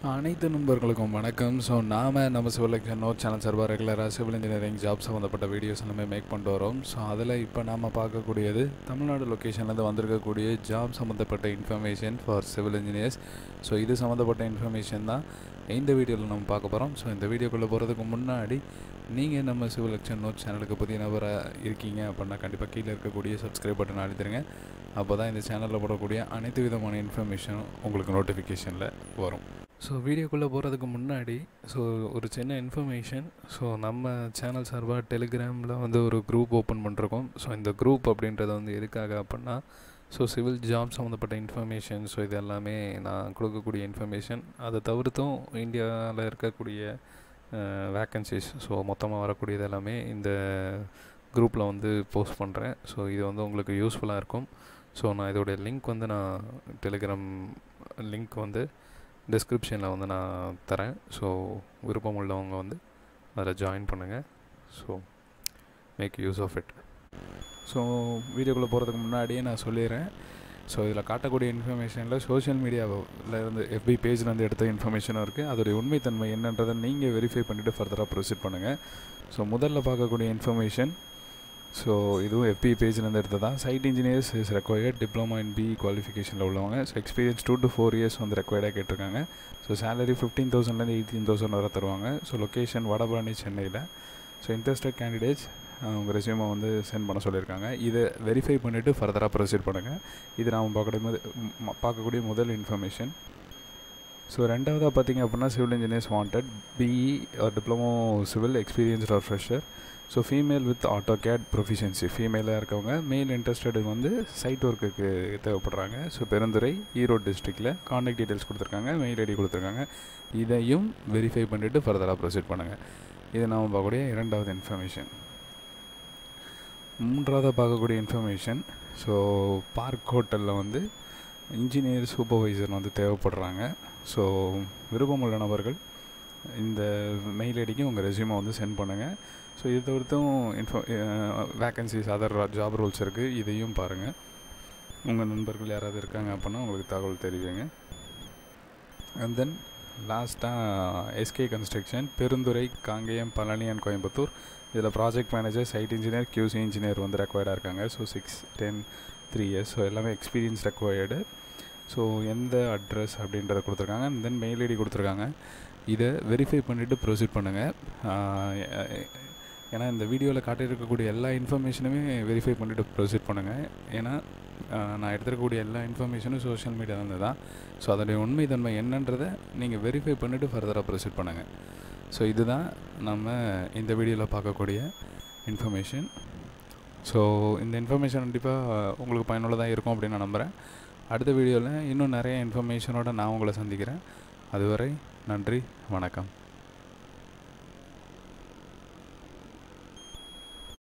அனைத்து நண்பர்களுக்கும் வணக்கம் ஸோ நாம் நம்ம சிவில் நோட் சேனல் சார்பாக ரெகுலராக சிவில் இன்ஜினியரிங் ஜாப் சம்மந்தப்பட்ட வீடியோஸ் எல்லாமே மேக் பண்ணிட்டு வரோம் ஸோ அதில் இப்போ நாம் பார்க்கக்கூடியது தமிழ்நாடு லொக்கேஷன்லேருந்து வந்திருக்கக்கூடிய ஜாப் சம்மந்தப்பட்ட information for civil engineers so இது சம்மந்தப்பட்ட இன்ஃபர்மேஷன் தான் இந்த வீடியோவில் நம்ம பார்க்க போகிறோம் ஸோ இந்த வீடியோக்குள்ளே போகிறதுக்கு முன்னாடி நீங்கள் நம்ம சிவில் லெக்சர் நோட் சேனலுக்கு புதிய நபராக இருக்கீங்க அப்படின்னா கண்டிப்பாக கீழே இருக்கக்கூடிய சப்ஸ்கிரைப் பட்டன் அழுத்திடுங்க அப்போ தான் இந்த சேனலில் போடக்கூடிய அனைத்து விதமான இன்ஃபர்மேஷனும் உங்களுக்கு நோட்டிஃபிகேஷனில் வரும் ஸோ வீடியோக்குள்ளே போகிறதுக்கு முன்னாடி ஸோ ஒரு சின்ன இன்ஃபர்மேஷன் ஸோ நம்ம சேனல் சார்பாக டெலிகிராமில் வந்து ஒரு குரூப் ஓப்பன் பண்ணிருக்கோம் ஸோ இந்த குரூப் அப்படின்றது வந்து எதுக்காக அப்படின்னா ஸோ சிவில் ஜாப் சம்மந்தப்பட்ட இன்ஃபர்மேஷன் ஸோ இது எல்லாமே நான் கொடுக்கக்கூடிய இன்ஃபர்மேஷன் அதை தவிர்த்தும் இந்தியாவில் இருக்கக்கூடிய வேக்கன்சிஸ் ஸோ மொத்தமாக வரக்கூடியது எல்லாமே இந்த குரூப்பில் வந்து போஸ்ட் பண்ணுறேன் ஸோ இது வந்து உங்களுக்கு யூஸ்ஃபுல்லாக இருக்கும் ஸோ நான் இதோடைய லிங்க் வந்து நான் டெலிகிராம் லிங்க் வந்து டிஸ்கிரிப்ஷனில் வந்து நான் தரேன் ஸோ விருப்பம் உள்ளவங்க வந்து அதில் ஜாயின் பண்ணுங்கள் so make use of it so வீடியோக்குள்ளே போகிறதுக்கு முன்னாடியே நான் சொல்லிடுறேன் ஸோ இதில் காட்டக்கூடிய இன்ஃபர்மேஷனில் சோஷியல் மீடியாவில் இருந்து எஃபி பேஜ்லேருந்து எடுத்த இன்ஃபர்மேஷனும் இருக்குது அதோடைய உண்மைத்தன்மை என்னன்றதை நீங்கள் வெரிஃபை பண்ணிவிட்டு ஃபர்தராக ப்ரொசீட் பண்ணுங்கள் ஸோ முதல்ல பார்க்கக்கூடிய இன்ஃபர்மேஷன் ஸோ இதுவும் எஃபி பேஜ்லேருந்து எடுத்ததான் site engineers is required diploma in B குவாலிஃபிகேஷனில் உள்ளவங்க so experience two to four years வந்து ரெக்வயர்டாக கேட்டிருக்காங்க ஸோ சேலரி ஃபிஃப்டீன் தௌசண்ட்லேருந்து எயிட்டீன் தௌசண்ட் வரை தருவாங்க ஸோ லொக்கேஷன் வடபழனி சென்னையில் ஸோ இன்ட்ரெஸ்டட் கேண்டிடேட்ஸ் அவங்க ரெசியூமை வந்து சென்ட் பண்ண சொல்லியிருக்காங்க இதை வெரிஃபை பண்ணிவிட்டு ஃபர்தராக ப்ரொசீட் பண்ணுங்கள் இது நாம் பார்க்கக்கூடிய முதல் பார்க்கக்கூடிய முதல் இன்ஃபர்மேஷன் ஸோ ரெண்டாவதாக பார்த்தீங்க அப்படின்னா civil engineers wanted BE or diploma civil experienced or fresher so female with AutoCAD proficiency ஃபீமேலாக இருக்கவங்க மேல் இன்ட்ரெஸ்டட் வந்து சைட் ஒர்க்குக்கு தேவைப்படுறாங்க ஸோ பெருந்துறை ஈரோடு டிஸ்ட்ரிக்டில் காண்டாக்ட் டீட்டெயில்ஸ் கொடுத்துருக்காங்க மெயில் ஐடி கொடுத்துருக்காங்க இதையும் வெரிஃபை பண்ணிவிட்டு ஃபர்தராக ப்ரொசீட் பண்ணுங்கள் இது நாம் பார்க்கக்கூடிய இரண்டாவது இன்ஃபர்மேஷன் மூன்றாவதாக பார்க்கக்கூடிய இன்ஃபர்மேஷன் ஸோ பார்க் ஹோட்டலில் வந்து இன்ஜினியர் சூப்பர்வைசர் வந்து தேவைப்படுறாங்க ஸோ விருப்பமுள்ள நபர்கள் இந்த மெயில் ஐடிக்கு உங்கள் ரெசியூமை வந்து சென்ட் பண்ணுங்கள் ஸோ இது தவிர்த்தும் info vacancies other job roles இருக்குது இதையும் பாருங்கள் உங்கள் நண்பர்கள் யாராவது இருக்காங்க அப்படின்னா உங்களுக்கு தகவல் தெரிவிங்க அண்ட் தென் லாஸ்ட்டாக SK construction Perundurai Kangeyam Palani and Coimbatore இதில் project manager site engineer QC engineer வந்து ரெக்வயர்டாக இருக்காங்க so six ten three years so எல்லாமே எக்ஸ்பீரியன்ஸ் ரெக்வயர்டு ஸோ எந்த அட்ரஸ் அப்படின்றத கொடுத்துருக்காங்க அண்ட் தென் மெயில் ஐடி கொடுத்துருக்காங்க இதை வெரிஃபை பண்ணிவிட்டு ப்ரொசீட் பண்ணுங்கள் ஏன்னா இந்த வீடியோவில் காட்டியிருக்கக்கூடிய எல்லா இன்ஃபர்மேஷனுமே வெரிஃபை பண்ணிவிட்டு ப்ரொசீட் பண்ணுங்கள் ஏன்னா நான் எடுத்துருக்கக்கூடிய எல்லா இன்ஃபர்மேஷனும் சோஷியல் மீடியாவிலேருந்து தான் ஸோ அதோடைய உண்மைத்தன்மை என்னன்றதை நீங்கள் வெரிஃபை பண்ணிவிட்டு ஃபர்தராக ப்ரொசீட் பண்ணுங்கள் ஸோ இதுதான் நம்ம இந்த வீடியோவில் பார்க்கக்கூடிய இன்ஃபர்மேஷன் ஸோ இந்த இன்ஃபர்மேஷன் கண்டிப்பாக உங்களுக்கு பயனுள்ளதாக இருக்கும் அப்படின்னு நான் நம்புகிறேன் அடுத்த வீடியோவில் இன்னும் நிறைய இன்ஃபர்மேஷனோடு நான் உங்களை சந்திக்கிறேன் அதுவரை நன்றி வணக்கம்